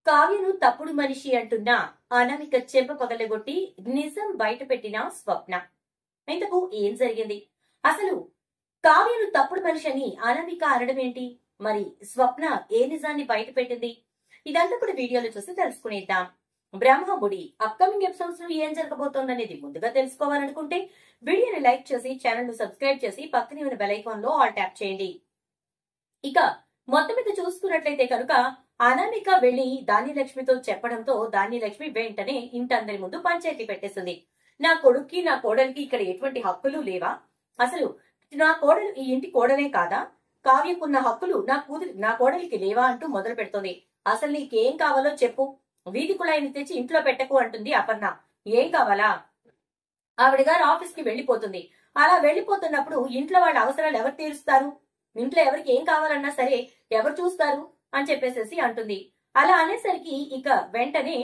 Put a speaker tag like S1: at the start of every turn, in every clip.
S1: కావ్యను తప్పుడు మనిషి అంటున్న అనామిక చెంప పగలగొట్టి నిజం బయట పెట్టిన స్వప్న ఇంతకు ఏం జరిగింది అసలు కావ్యను తప్పుడు మనిషి అని అనామిక అనడం ఏంటి మరి స్వప్న ఏ నిజాన్ని బయట పెట్టింది ఇదంతా కూడా వీడియోలో చూసి తెలుసుకునేద్దాం బ్రహ్మముడి అప్కమింగ్ ఎపిసోడ్స్ లో ఏం జరగబోతోందనేది ముందుగా తెలుసుకోవాలనుకుంటే వీడియోని లైక్ చేసి ఛానల్ ను సబ్స్క్రైబ్ చేసి పక్కనే ఉన్న బెల్ ఐకాన్ లో ఆల్ ట్యాప్ చేయండి ఇక మొత్తం మీద చూసుకున్నట్లయితే కనుక అనామిక వెళ్లి ధాన్యలక్ష్మితో చెప్పడంతో ధాన్యలక్ష్మి వెంటనే ఇంటందరి ముందు పంచాయతీ పెట్టేస్తుంది నా కొడుక్కి నా కోడలికి ఇక్కడ ఎటువంటి హక్కులు లేవా అసలు నా కోడలు ఈ ఇంటి కోడలే కాదా కావ్యకున్న హక్కులు నా కూతురి నా కోడలికి లేవా అంటూ మొదలు పెడుతుంది అసలు నీకేం కావాలో చెప్పు వీధి కుళాయిని తెచ్చి ఇంట్లో పెట్టకు అంటుంది అపర్ణ ఏం కావాలా ఆవిడ గారు ఆఫీస్ కి వెళ్లిపోతుంది అలా వెళ్లిపోతున్నప్పుడు ఇంట్లో వాళ్ళ అవసరాలు ఎవరు తీరుస్తారు ఇంట్లో ఎవరికి ఏం కావాలన్నా సరే ఎవరు చూస్తారు అని చెప్పేసేసి అంటుంది అలా అనేసరికి ఇక వెంటనే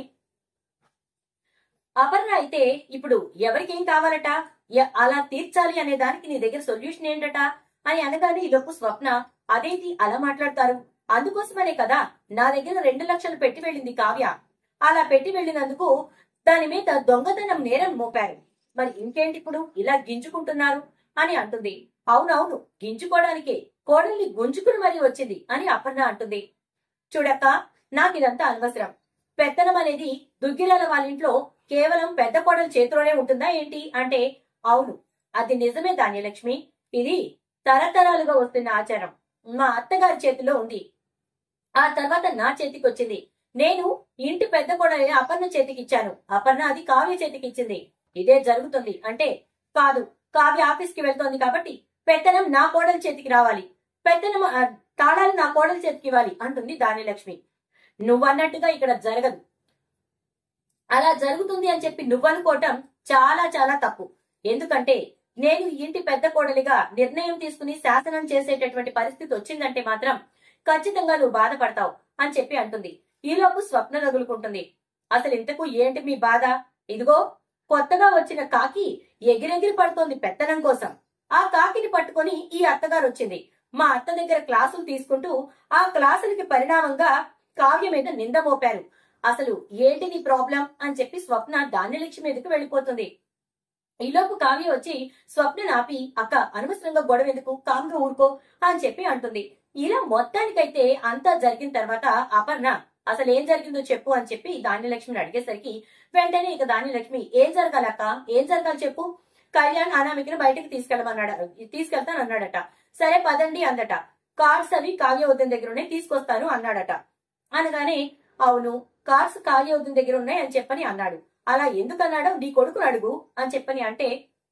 S1: అపర్ణ అయితే ఇప్పుడు ఎవరికి ఏం కావాలట ఎ- అలా తీర్చాలి అనే దానికి నీ దగ్గర సొల్యూషన్ ఏంటట అని అనగానే ఈలోపు స్వప్న అదేంటి అలా మాట్లాడతారు అందుకోసమనే కదా నా దగ్గర రెండు లక్షలు పెట్టి వెళ్ళింది కావ్య అలా పెట్టి వెళ్ళినందుకు దాని మీద దొంగతనం నేరం మోపారు మరి ఇంకేంటి ఇప్పుడు ఇలా గింజుకుంటున్నారు అని అంటుంది అవునవును గింజుకోవడానికే కోడల్ని గుంజుకుని మరీ వచ్చింది అని అపర్ణ అంటుంది చూడక్క నాకు ఇదంతా అనవసరం పెత్తనం అనేది దుగ్గిరాల వాళ్ళ ఇంట్లో కేవలం పెద్ద కోడల చేతిలోనే ఉంటుందా ఏంటి అంటే అవును అది నిజమే ధాన్యలక్ష్మి ఇది తరతరాలుగా వస్తున్న ఆచారం మా అత్తగారి చేతిలో ఉంది ఆ తర్వాత నా చేతికి వచ్చింది నేను ఇంటి పెద్ద కోడలిని అపర్ణ చేతికి ఇచ్చాను అపర్ణ అది కావ్య చేతికి ఇచ్చింది ఇదే జరుగుతుంది అంటే కాదు కావ్య ఆఫీస్ కి వెళ్తోంది కాబట్టి పెత్తనం నా కోడలి చేతికి రావాలి పెత్తనం ఆ, తాళాలు నా కోడలి చేతికి ఇవ్వాలి అంటుంది దానిలక్ష్మి నువ్వన్నట్టుగా ఇక్కడ జరగదు అలా జరుగుతుంది అని చెప్పి నువ్వనుకోవటం చాలా చాలా తప్పు ఎందుకంటే నేను ఈ ఇంటి పెద్ద కోడలిగా నిర్ణయం తీసుకుని శాసనం చేసేటటువంటి పరిస్థితి వచ్చిందంటే మాత్రం ఖచ్చితంగా నువ్వు బాధపడతావు అని చెప్పి అంటుంది ఈలోపు స్వప్న రగులుకుంటుంది అసలు ఇంతకు ఏంటి మీ బాధ ఇదిగో కొత్తగా వచ్చిన కాకి ఎగిరెగిరి పడుతోంది పెత్తనం కోసం ఆ కాకిని పట్టుకొని ఈ అత్తగారు వచ్చింది మా అత్త దగ్గర క్లాసులు తీసుకుంటూ ఆ క్లాసులకి పరిణామంగా కావ్య మీద నింద మోపారు అసలు ఏంటి నీ ప్రాబ్లం అని చెప్పి స్వప్న ధాన్యలక్ష్మి మీదకి వెళ్ళిపోతుంది ఈలోపు కావ్య వచ్చి స్వప్న ఆపి అక్క అనవసరంగా గొడవ ఎందుకు కామ్గా ఊరుకో అని చెప్పి అంటుంది ఇలా మొత్తానికైతే అంతా జరిగిన తర్వాత అపర్ణ అసలు ఏం జరిగిందో చెప్పు అని చెప్పి ధాన్యలక్ష్మిని అడిగేసరికి వెంటనే ఇక ధాన్యలక్ష్మి ఏం జరగాలక్క ఏం జరగాలి చెప్పు కళ్యాణ్ అనామికను బయటకు తీసుకెళ్ళమన్నాడు తీసుకెళ్తాను అన్నాడట సరే పదండి అందట కార్డ్స్ అవి కావ్య వద్దం దగ్గర ఉన్నాయి తీసుకొస్తాను అన్నాడట అనగానే అవును కార్స్ కావ్య వద్దం దగ్గర ఉన్నాయి అని చెప్పని అన్నాడు అలా ఎందుకు అన్నాడో నీ కొడుకును అడుగు అని చెప్పని అంటే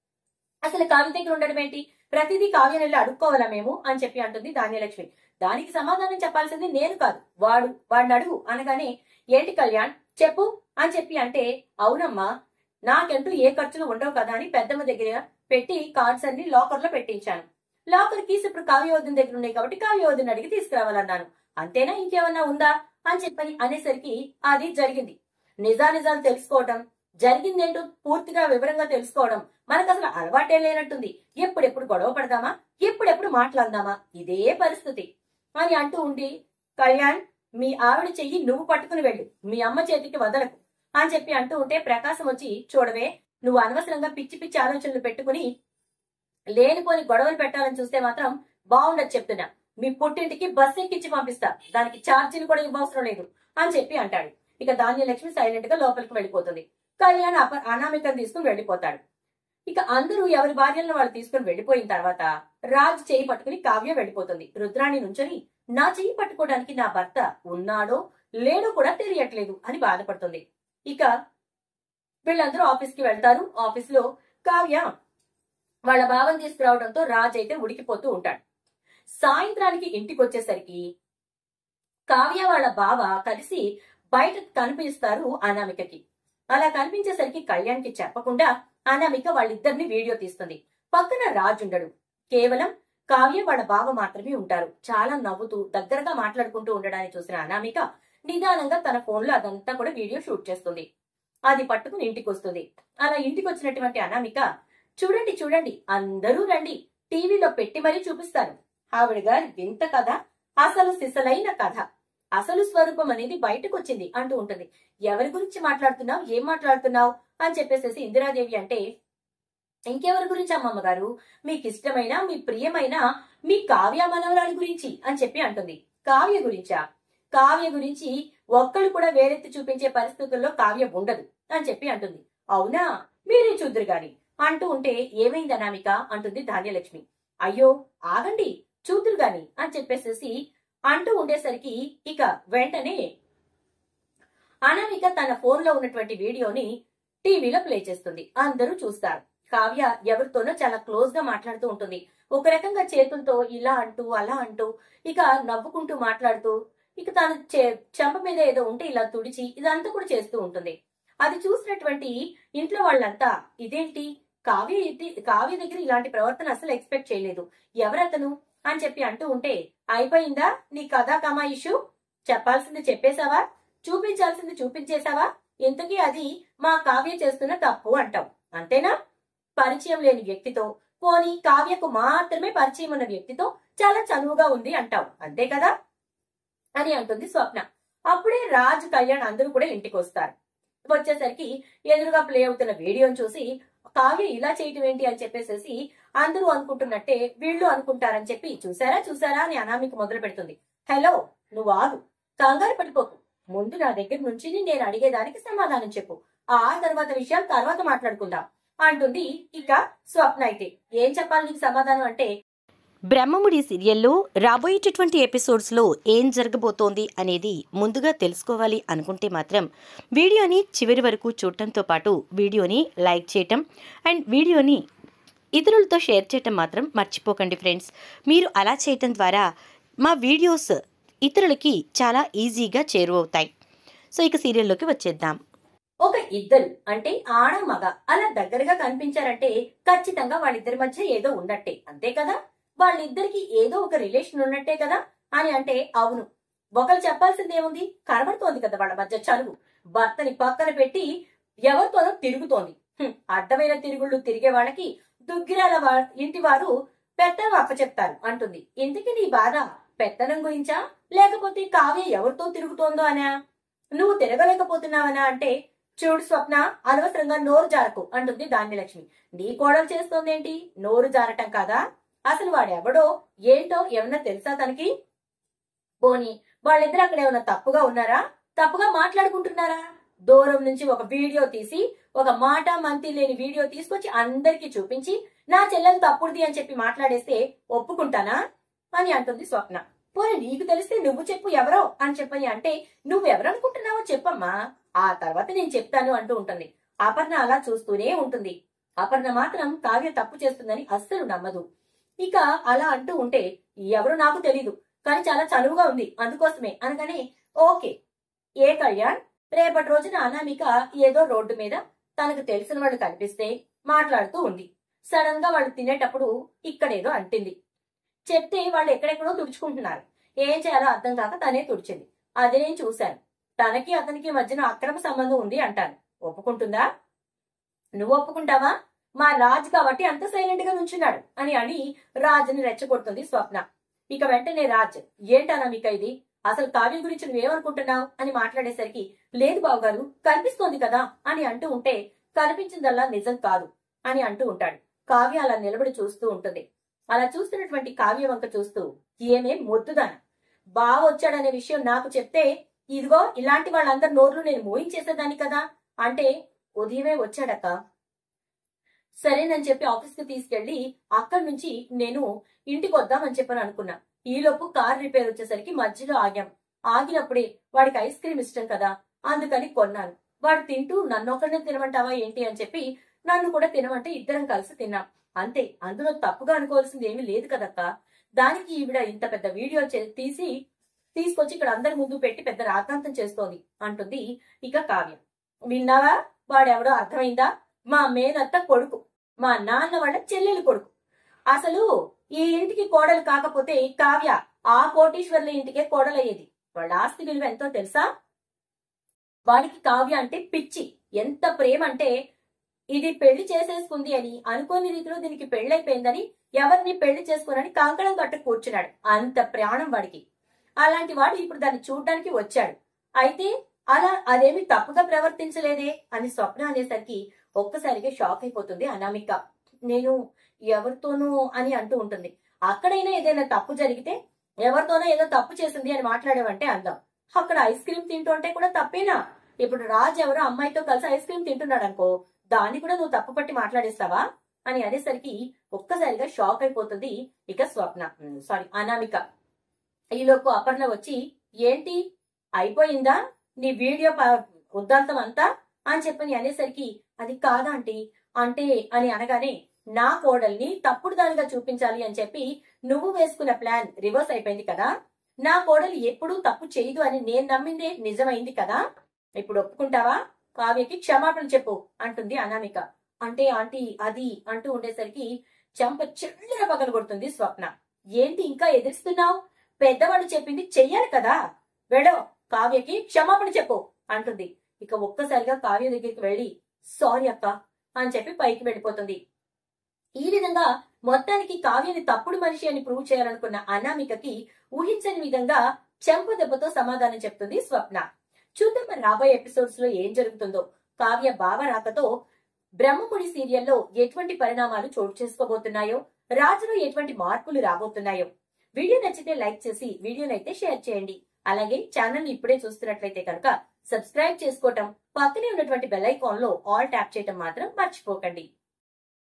S1: అసలు కావ్య దగ్గర ఉండడం ఏంటి ప్రతిదీ కావ్య నెల అడుక్కోవాలా మేము అని చెప్పి అంటుంది ధాన్యలక్ష్మి దానికి సమాధానం చెప్పాల్సింది నేను కాదు వాడు వాడిని అడుగు అనగానే ఏంటి కళ్యాణ్ చెప్పు అని చెప్పి అంటే అవునమ్మా నాకంటూ ఏ ఖర్చులు ఉండవు కదా అని పెద్దమ్మ దగ్గర పెట్టి కార్డ్స్ అన్ని లాకర్ లో పెట్టించాను లాకర్ కీస్ ఇప్పుడు కావ్యవద్దం దగ్గర ఉన్నాయి కాబట్టి కావ్యవద్దని అడిగి తీసుకురావాలన్నాను అంతేనా ఇంకేమన్నా ఉందా అని చెప్పని అనేసరికి అది జరిగింది నిజానిజాలు తెలుసుకోవడం జరిగిందేంటో పూర్తిగా వివరంగా తెలుసుకోవడం మనకు అసలు అలవాటే లేనట్టుంది ఎప్పుడెప్పుడు గొడవ పడదామా ఎప్పుడెప్పుడు మాట్లాడదామా ఇదే పరిస్థితి అని అంటూ ఉండి కళ్యాణ్ మీ ఆవిడ చెయ్యి నువ్వు పట్టుకుని వెళ్ళు మీ అమ్మ చేతికి వదలకు అని చెప్పి అంటూ ఉంటే ప్రకాశం వచ్చి చూడవే నువ్వు అనవసరంగా పిచ్చి పిచ్చి ఆలోచనలు పెట్టుకుని లేనిపోని గొడవలు పెట్టాలని చూస్తే మాత్రం బాగుండదు చెప్తున్నా మీ పుట్టింటికి బస్ ఎక్కించి పంపిస్తా దానికి ఛార్జీలు కూడా ఇవ్వవసరం లేదు అని చెప్పి అంటాడు ఇక ధాన్యలక్ష్మి సైలెంట్ గా లోపలికి వెళ్ళిపోతుంది కళ్యాణ్ అప అనామికను తీసుకుని వెళ్ళిపోతాడు ఇక అందరూ ఎవరి భార్యలను వాళ్ళు తీసుకుని వెళ్ళిపోయిన తర్వాత రాజ్ చేయి పట్టుకుని కావ్య వెళ్ళిపోతుంది రుద్రాణి నుంచొని నా చెయ్యి పట్టుకోవడానికి నా భర్త ఉన్నాడో లేడో కూడా తెలియట్లేదు అని బాధపడుతుంది ఇక వీళ్ళందరూ ఆఫీస్ కి వెళ్తారు ఆఫీస్ లో కావ్య వాళ్ళ భావం తీసుకురావడంతో రాజ్ అయితే ఉడికిపోతూ ఉంటాడు సాయంత్రానికి ఇంటికి వచ్చేసరికి కావ్య వాళ్ళ బావ కలిసి బయట కనిపిస్తారు అనామికకి అలా కనిపించేసరికి కళ్యాణ్కి చెప్పకుండా అనామిక వాళ్ళిద్దరిని వీడియో తీస్తుంది పక్కన రాజ్ ఉండడు కేవలం కావ్య వాళ్ళ బావ మాత్రమే ఉంటారు చాలా నవ్వుతూ దగ్గరగా మాట్లాడుకుంటూ ఉండడాన్ని చూసిన అనామిక నిదానంగా తన ఫోన్ లో అదంతా కూడా వీడియో షూట్ చేస్తుంది అది పట్టుకుని ఇంటికి వస్తుంది అలా ఇంటికి వచ్చినటువంటి అనామిక చూడండి చూడండి అందరూ రండి టీవీలో పెట్టి మరీ చూపిస్తారు ఆవిడ గారి వింత కథ అసలు సిసలైన కథ అసలు స్వరూపం అనేది బయటకు వచ్చింది అంటూ ఉంటుంది ఎవరి గురించి మాట్లాడుతున్నావు ఏం మాట్లాడుతున్నావు అని చెప్పేసేసి ఇందిరాదేవి అంటే ఇంకెవరి గురించి అమ్మమ్మ గారు మీకు ఇష్టమైన మీ ప్రియమైన మీ కావ్య మనవరాలి గురించి అని చెప్పి అంటుంది కావ్య గురించా కావ్య గురించి ఒక్కళ్ళు కూడా వేరెత్తి చూపించే పరిస్థితుల్లో కావ్య ఉండదు అని చెప్పి అంటుంది అవునా మీరే చూద్దరు గాని అంటూ ఉంటే ఏమైంది అనామిక అంటుంది ధాన్యలక్ష్మి అయ్యో ఆగండి చూద్దురు గాని అని చెప్పేసేసి అంటూ ఉండేసరికి ఇక వెంటనే అనామిక తన ఫోన్ లో ఉన్నటువంటి వీడియోని టీవీలో ప్లే చేస్తుంది అందరూ చూస్తారు కావ్య ఎవరితోనో చాలా క్లోజ్ గా మాట్లాడుతూ ఉంటుంది ఒక రకంగా చేతులతో ఇలా అంటూ అలా అంటూ ఇక నవ్వుకుంటూ మాట్లాడుతూ ఇక తన చే- చెంప మీద ఏదో ఉంటే ఇలా తుడిచి ఇదంతా కూడా చేస్తూ ఉంటుంది అది చూసినటువంటి ఇంట్లో వాళ్ళంతా ఇదేంటి కావ్య ఇది- కావ్య దగ్గర ఇలాంటి ప్రవర్తన అసలు ఎక్స్పెక్ట్ చేయలేదు ఎవరతను అని చెప్పి అంటూ ఉంటే అయిపోయిందా నీ కథా కమా ఇష్యూ చెప్పాల్సింది చెప్పేశావా చూపించాల్సింది చూపించేశావా ఇంతకీ అది మా కావ్య చేస్తున్న తప్పు అంటాం అంతేనా పరిచయం లేని వ్యక్తితో పోనీ కావ్యకు మాత్రమే పరిచయం ఉన్న వ్యక్తితో చాలా చనువుగా ఉంది అంటావు అంతే కదా అని అంటుంది స్వప్న అప్పుడే రాజ్ కళ్యాణ్ అందరూ కూడా ఇంటికి వస్తారు వచ్చేసరికి ఎదురుగా ప్లే అవుతున్న వీడియోని చూసి కావ్య ఇలా చేయటం ఏంటి అని చెప్పేసేసి అందరూ అనుకుంటున్నట్టే వీళ్ళు అనుకుంటారని చెప్పి చూసారా చూసారా అని అనామిక మొదలు పెడుతుంది హలో నువ్వు ఆగు కంగారు పడిపోకు ముందు నా దగ్గర నుంచి నేను అడిగేదానికి సమాధానం చెప్పు ఆ తర్వాత విషయాలు తర్వాత మాట్లాడుకుందాం అంటుంది ఇక స్వప్న అయితే ఏం చెప్పాలి నీకు సమాధానం అంటే
S2: బ్రహ్మముడి సీరియల్లో రాబోయేటటువంటి ఎపిసోడ్స్లో ఏం జరగబోతోంది అనేది ముందుగా తెలుసుకోవాలి అనుకుంటే మాత్రం వీడియోని చివరి వరకు చూడటంతో పాటు వీడియోని లైక్ చేయటం అండ్ వీడియోని ఇతరులతో షేర్ చేయటం మాత్రం మర్చిపోకండి ఫ్రెండ్స్ మీరు అలా చేయటం ద్వారా మా వీడియోస్ ఇతరులకి చాలా ఈజీగా చేరువవుతాయి సో ఇక సీరియల్లోకి వచ్చేద్దాం
S1: ఒక ఇద్దరు అంటే ఆడ మగ అలా దగ్గరగా కనిపించారంటే ఖచ్చితంగా వాళ్ళిద్దరి మధ్య ఏదో ఉన్నట్టే అంతే కదా వాళ్ళిద్దరికి ఏదో ఒక రిలేషన్ ఉన్నట్టే కదా అని అంటే అవును ఒకరు చెప్పాల్సింది ఏముంది కనబడుతోంది కదా వాళ్ళ మధ్య చనువు భర్తని పక్కన పెట్టి ఎవరితోనో తిరుగుతోంది హ్మ్, అడ్డమైన తిరుగుళ్ళు తిరిగే వాళ్ళకి దుగ్గిరాల వా- ఇంటి వారు పెత్తనం అప్పచెప్తారు అంటుంది ఇంతకీ నీ బాధ పెత్తనం గురించా లేకపోతే కావ్య ఎవరితో తిరుగుతోందో అనా నువ్వు తిరగలేకపోతున్నావనా అంటే చూడు స్వప్న అనవసరంగా నోరు జారకు అంటుంది ధాన్యలక్ష్మి నీ కోడలు చేస్తోందేంటి నోరు జారటం కాదా అసలు వాడెవడో ఏంటో ఏమన్నా తెలుసా తనకి పోనీ వాళ్ళిద్దరు అక్కడ ఏమన్నా తప్పుగా ఉన్నారా తప్పుగా మాట్లాడుకుంటున్నారా దూరం నుంచి ఒక వీడియో తీసి ఒక మాట మంతి లేని వీడియో తీసుకొచ్చి అందరికీ చూపించి నా చెల్లెలు తప్పుడుది అని చెప్పి మాట్లాడేస్తే ఒప్పుకుంటానా అని అంటుంది స్వప్న పోనీ నీకు తెలిస్తే నువ్వు చెప్పు ఎవరో అని చెప్పని అంటే నువ్వెవరనుకుంటున్నావో చెప్పమ్మా ఆ తర్వాత నేను చెప్తాను అంటూ ఉంటుంది అపర్ణ అలా చూస్తూనే ఉంటుంది అపర్ణ మాత్రం కావ్య తప్పు చేస్తుందని అస్సలు నమ్మదు ఇక అలా అంటూ ఉంటే ఎవరు నాకు తెలీదు కానీ చాలా చనువుగా ఉంది అందుకోసమే అనగానే ఓకే ఏ కళ్యాణ్ రేపటి రోజున అనామిక ఏదో రోడ్డు మీద తనకు తెలిసిన వాళ్ళు కనిపిస్తే మాట్లాడుతూ ఉంది సడన్ గా వాళ్ళు తినేటప్పుడు ఇక్కడేదో అంటింది చెప్తే వాళ్ళు ఎక్కడెక్కడో తుడుచుకుంటున్నారు ఏం చేయాలో అర్థం కాక తనే తుడిచింది అది నేను చూశాను తనకి అతనికి మధ్యన అక్రమ సంబంధం ఉంది అంటాను ఒప్పుకుంటుందా నువ్వు ఒప్పుకుంటావా మా రాజ్ కాబట్టి అంత సైలెంట్ గా నుంచున్నాడు అని అని రాజుని రెచ్చగొడుతుంది స్వప్న ఇక వెంటనే రాజ్ ఏంటనా మీక ఇది అసలు కావ్య గురించి నువ్వేమనుకుంటున్నావు అని మాట్లాడేసరికి లేదు బావగారు కనిపిస్తోంది కదా అని అంటూ ఉంటే కనిపించిందల్లా నిజం కాదు అని అంటూ ఉంటాడు కావ్య అలా నిలబడి చూస్తూ ఉంటుంది అలా చూస్తున్నటువంటి కావ్య వంక చూస్తూ ఏమే మొద్దుదాన బావ వచ్చాడనే విషయం నాకు చెప్తే ఇదిగో ఇలాంటి వాళ్ళందరి నోర్లు నేను మోయించేసేదాన్ని కదా అంటే ఉదయమే వచ్చాడక్క సరేనని చెప్పి ఆఫీస్ కి తీసుకెళ్లి అక్కడి నుంచి నేను ఇంటికి వద్దామని చెప్పని అనుకున్నా ఈలోపు కార్ రిపేర్ వచ్చేసరికి మధ్యలో ఆగాం ఆగినప్పుడే వాడికి ఐస్ క్రీమ్ ఇష్టం కదా అందుకని కొన్నాను వాడు తింటూ నన్ను ఒకరినే తినమంటావా ఏంటి అని చెప్పి నన్ను కూడా తినమంటే ఇద్దరం కలిసి తిన్నాం అంతే అందులో తప్పుగా అనుకోవాల్సింది ఏమీ లేదు కదక్క దానికి ఈవిడ ఇంత పెద్ద వీడియో చే- తీసి తీసుకొచ్చి ఇక్కడ అందరి ముందు పెట్టి పెద్ద రాకాంతం చేస్తోంది అంటుంది ఇక కావ్య విన్నావా వాడెవడో అర్థమైందా మా మేనత్త కొడుకు మా నాన్న వాళ్ళ చెల్లెలు కొడుకు అసలు ఈ ఇంటికి కోడలు కాకపోతే కావ్య ఆ కోటీశ్వర్ల ఇంటికే కోడలయ్యేది వాళ్ళ ఆస్తి విలువ ఎంతో తెలుసా వాడికి కావ్య అంటే పిచ్చి ఎంత ప్రేమ అంటే ఇది పెళ్లి చేసేసుకుంది అని అనుకోని రీతిలో దీనికి పెళ్ళైపోయిందని ఎవరిని పెళ్లి చేసుకోనని కంకణం కట్టు కూర్చున్నాడు అంత ప్రాణం వాడికి అలాంటి వాడు ఇప్పుడు దాన్ని చూడడానికి వచ్చాడు అయితే అలా అదేమి తప్పుగా ప్రవర్తించలేదే అని స్వప్న అనేసరికి ఒక్కసారిగా షాక్ అయిపోతుంది అనామిక నేను ఎవరితోనూ అని అంటూ ఉంటుంది అక్కడైనా ఏదైనా తప్పు జరిగితే ఎవరితోనో ఏదో తప్పు చేసింది అని మాట్లాడేవంటే అందం అక్కడ ఐస్ క్రీమ్ తింటుంటే కూడా తప్పేనా ఇప్పుడు రాజ్ ఎవరో అమ్మాయితో కలిసి ఐస్ క్రీమ్ తింటున్నాడు అనుకో దాన్ని కూడా నువ్వు తప్పు పట్టి మాట్లాడేస్తావా అని అనేసరికి ఒక్కసారిగా షాక్ అయిపోతుంది ఇక స్వప్న సారీ అనామిక ఈలోపు అపర్ణ వచ్చి ఏంటి అయిపోయిందా నీ వీడియో ప- ఉద్దాంతం అంతా అని చెప్పని అనేసరికి అది కాదా ఆంటీ అంటే అని అనగానే నా కోడల్ని తప్పుడు దానిగా చూపించాలి అని చెప్పి నువ్వు వేసుకున్న ప్లాన్ రివర్స్ అయిపోయింది కదా నా కోడలు ఎప్పుడూ తప్పు చేయదు అని నేను నమ్మిందే నిజమైంది కదా ఇప్పుడు ఒప్పుకుంటావా కావ్యకి క్షమాపణ చెప్పు అంటుంది అనామిక అంటే ఆంటీ అది అంటూ ఉండేసరికి చెంప చెల్లిన పగలు కొడుతుంది స్వప్న ఏంటి ఇంకా ఎదిరిస్తున్నావు పెద్దవాళ్ళు చెప్పింది చెయ్యాలి కదా వెడో కావ్యకి క్షమాపణ చెప్పు అంటుంది ఇక ఒక్కసారిగా కావ్య దగ్గరికి వెళ్ళి సారీ అక్క అని చెప్పి పైకి వెళ్ళిపోతుంది ఈ విధంగా మొత్తానికి కావ్యని తప్పుడు మనిషి అని ప్రూవ్ చేయాలనుకున్న అనామికకి ఊహించని విధంగా చెంప దెబ్బతో సమాధానం చెప్తుంది స్వప్న చూద్దాం మరి రాబోయే ఎపిసోడ్స్ లో ఏం జరుగుతుందో కావ్య భావ రాకతో బ్రహ్మపుడి సీరియల్లో ఎటువంటి పరిణామాలు చోటు చేసుకోబోతున్నాయో రాజులో ఎటువంటి మార్పులు రాబోతున్నాయో వీడియో నచ్చితే లైక్ చేసి వీడియోని అయితే షేర్ చేయండి అలాగే ఛానల్ ని ఇప్పుడే చూస్తున్నట్లయితే కనుక సబ్స్క్రైబ్ చేసుకోవటం పక్కనే ఉన్నటువంటి బెల్ ఐకాన్ లో ఆల్ ట్యాప్ చేయటం మాత్రం మర్చిపోకండి